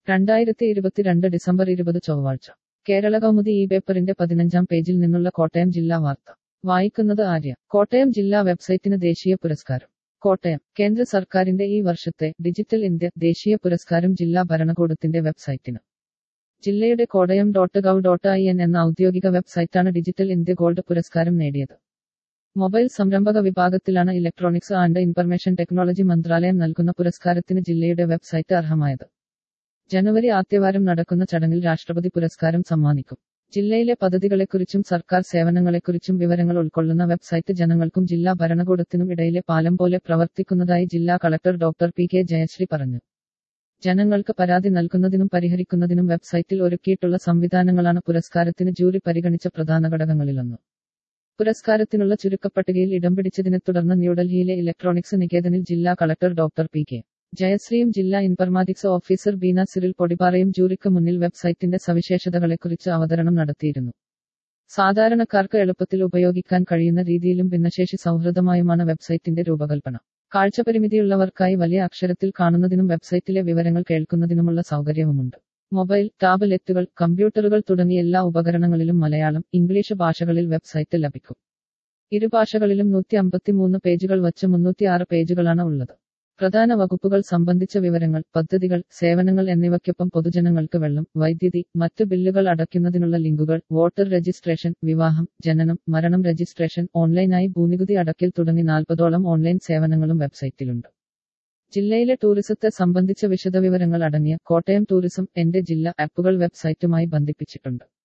രണ്ടായിരത്തി ഇരുപത്തിരണ്ട് ഡിസംബർ ഇരുപത് ചൊവ്വാഴ്ച കേരള കൗമുദി ഈ പേപ്പറിന്റെ പതിനഞ്ചാം പേജിൽ നിന്നുള്ള കോട്ടയം ജില്ലാ വാർത്ത വായിക്കുന്നത് ആര്യ കോട്ടയം ജില്ലാ വെബ്സൈറ്റിന് ദേശീയ പുരസ്കാരം കോട്ടയം കേന്ദ്ര സർക്കാരിന്റെ ഈ വർഷത്തെ ഡിജിറ്റൽ ഇന്ത്യ ദേശീയ പുരസ്കാരം ജില്ലാ ഭരണകൂടത്തിന്റെ വെബ്സൈറ്റിന് ജില്ലയുടെ Kottayam dot gov dot I N എന്ന ഔദ്യോഗിക വെബ്സൈറ്റാണ് ഡിജിറ്റൽ ഇന്ത്യ ഗോൾഡ് പുരസ്കാരം നേടിയത് മൊബൈൽ സംരംഭക വിഭാഗത്തിലാണ് ഇലക്ട്രോണിക്സ് ആൻഡ് ഇൻഫർമേഷൻ ടെക്നോളജി മന്ത്രാലയം നൽകുന്ന പുരസ്കാരത്തിന് ജില്ലയുടെ വെബ്സൈറ്റ് അർഹമായത് ജനുവരി ആദ്യവാരം നടക്കുന്ന ചടങ്ങിൽ രാഷ്ട്രപതി പുരസ്കാരം സമ്മാനിക്കും ജില്ലയിലെ പദ്ധതികളെക്കുറിച്ചും സർക്കാർ സേവനങ്ങളെക്കുറിച്ചും വിവരങ്ങൾ ഉൾക്കൊള്ളുന്ന വെബ്സൈറ്റ് ജനങ്ങൾക്കും ജില്ലാ ഭരണകൂടത്തിനും ഇടയിലെ പാലം പോലെ പ്രവർത്തിക്കുന്നതായി ജില്ലാ collector doctor P K Jayashree പറഞ്ഞു ജനങ്ങൾക്ക് പരാതി നൽകുന്നതിനും പരിഹരിക്കുന്നതിനും വെബ്സൈറ്റിൽ ഒരുക്കിയിട്ടുള്ള സംവിധാനങ്ങളാണ് പുരസ്കാരത്തിന് ജൂറി പരിഗണിച്ച പ്രധാന ഘടകങ്ങളിലൊന്ന് പുരസ്കാരത്തിനുള്ള ചുരുക്കപ്പട്ടികയിൽ ഇടം പിടിച്ചതിനെ തുടർന്ന് ന്യൂഡൽഹിയിലെ ഇലക്ട്രോണിക്സ് നികേതനിൽ ജില്ലാ കളക്ടർ ഡോക്ടർ പി കെ ജയശ്രീയും ജില്ലാ ഇൻഫർമാറ്റിക്സ് ഓഫീസർ ബീന സിറിൽ പൊടിപാറയും ജൂറിക്ക് മുന്നിൽ വെബ്സൈറ്റിന്റെ സവിശേഷതകളെക്കുറിച്ച് അവതരണം നടത്തിയിരുന്നു സാധാരണക്കാർക്ക് എളുപ്പത്തിൽ ഉപയോഗിക്കാൻ കഴിയുന്ന രീതിയിലും ഭിന്നശേഷി സൗഹൃദമായുമാണ് വെബ്സൈറ്റിന്റെ രൂപകൽപ്പന കാഴ്ചപരിമിതിയുള്ളവർക്കായി വലിയ അക്ഷരത്തിൽ കാണുന്നതിനും വെബ്സൈറ്റിലെ വിവരങ്ങൾ കേൾക്കുന്നതിനുമുള്ള സൗകര്യവുമുണ്ട് മൊബൈൽ ടാബ്ലറ്റുകൾ കമ്പ്യൂട്ടറുകൾ തുടങ്ങിയ എല്ലാ ഉപകരണങ്ങളിലും മലയാളം ഇംഗ്ലീഷ് ഭാഷകളിൽ വെബ്സൈറ്റ് ലഭിക്കും ഇരുഭാഷകളിലും നൂറ്റി അമ്പത്തിമൂന്ന് പേജുകൾ വച്ച് മുന്നൂറ്റിയാറ് പേജുകളാണ് ഉള്ളത് പ്രധാന വകുപ്പുകൾ സംബന്ധിച്ച വിവരങ്ങൾ പദ്ധതികൾ സേവനങ്ങൾ എന്നിവയ്ക്കൊപ്പം പൊതുജനങ്ങൾക്ക് വെള്ളം വൈദ്യുതി മറ്റ് ബില്ലുകൾ അടയ്ക്കുന്നതിനുള്ള ലിങ്കുകൾ വോട്ടർ രജിസ്ട്രേഷൻ വിവാഹം ജനനം മരണം രജിസ്ട്രേഷൻ ഓൺലൈനായി ഭൂനികുതി അടയ്ക്കൽ തുടങ്ങി നാൽപ്പതോളം ഓൺലൈൻ സേവനങ്ങളും വെബ്സൈറ്റിലുണ്ട് ജില്ലയിലെ ടൂറിസത്തെ സംബന്ധിച്ച വിശദവിവരങ്ങൾ അടങ്ങിയ കോട്ടയം ടൂറിസം എന്റെ ജില്ല ആപ്പുകൾ വെബ്സൈറ്റുമായി ബന്ധിപ്പിച്ചിട്ടുണ്ട്